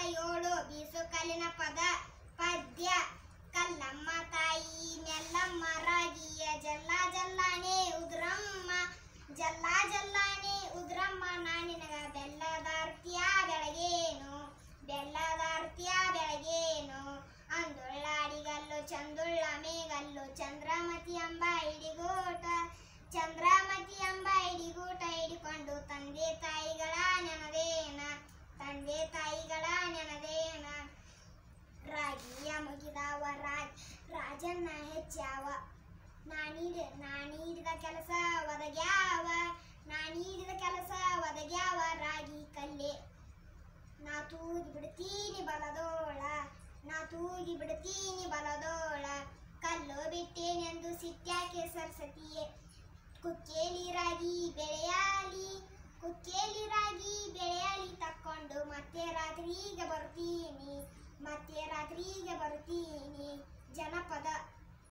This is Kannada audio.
ಏಳು ಬೀಸು ಕಲ್ಲಿನ ಪದ ಪದ್ಯ ಕಲ್ಲಮ್ಮ ತಾಯಿ ನೆಲ್ಲಮ್ಮ ರಾಗಿಯ ಜಲ್ಲ ಜಲ್ಲಾನೆ ಉದ್ರಮ್ಮ ಜಲ್ಲ ಜಲ್ಲಾನೆ ಉದ್ರಮ್ಮ ನಾನಿನಗ ಬೆಲ್ಲದಾರ್ತಿಯ ಬೆಳಗೇನು ಬೆಲ್ಲದಾರ್ತಿಯ ಬೆಳಗೇನು ಅಂದುಳ್ಳಾಡಿಗಲ್ಲು ಚಂದುಳ್ಳ ಮೇಗಲ್ಲು ಚಂದ್ರಮತಿ ಎಂಬ ಇಡಿಗೂಟ ಚಂದ್ರಮತಿ ಎಂಬ ಇಡಿಗೂಟ ಹಿಡಿಕೊಂಡು ತಂದೆ ತಾಯಿಗಳ ನೆನದೇನ ತಂದೆ ತಾಯಿಗಳ ನೆನದೇನ ರಾಗಿಯ ಮುಗಿದವ ರಾಜ್ ರಾಜನ್ನ ಹೆಚ್ಚಾವ ನಾನೀಡ ನಾನೀಡಿದ ಕೆಲಸ ಒದಗ್ಯಾವ ನಾನೀಡಿದ ಕೆಲಸ ಒದಗ್ಯಾವ ರಾಗಿ ಕಲ್ಲೆ ನಾ ತೂಗಿ ಬಿಡ್ತೀನಿ ಬಲದೋಳ ನಾ ತೂಗಿ ಬಿಡ್ತೀನಿ ಬಲದೋಳ ಕಲ್ಲು ಬಿಟ್ಟೇನೆಂದು ಸಿಟ್ಯಾಕೆ ಸರಸ್ವತಿಯೇ ಕುಕ್ಕೇಲಿ ರಾಗಿ ಬೆಳೆಯಾಲಿ ಕುಕ್ಕೇಲಿ ರಾಗಿ ಬೆಳೆಯಾಲಿ ತಕ್ಕೊಂಡು ಮತ್ತೆ ರಾತ್ರಿಗೆ ಬರ್ತೀನಿ ಮತ್ತೆ ರಾತ್ರಿಗೆ ಬರ್ತೀನಿ ಜನಪದ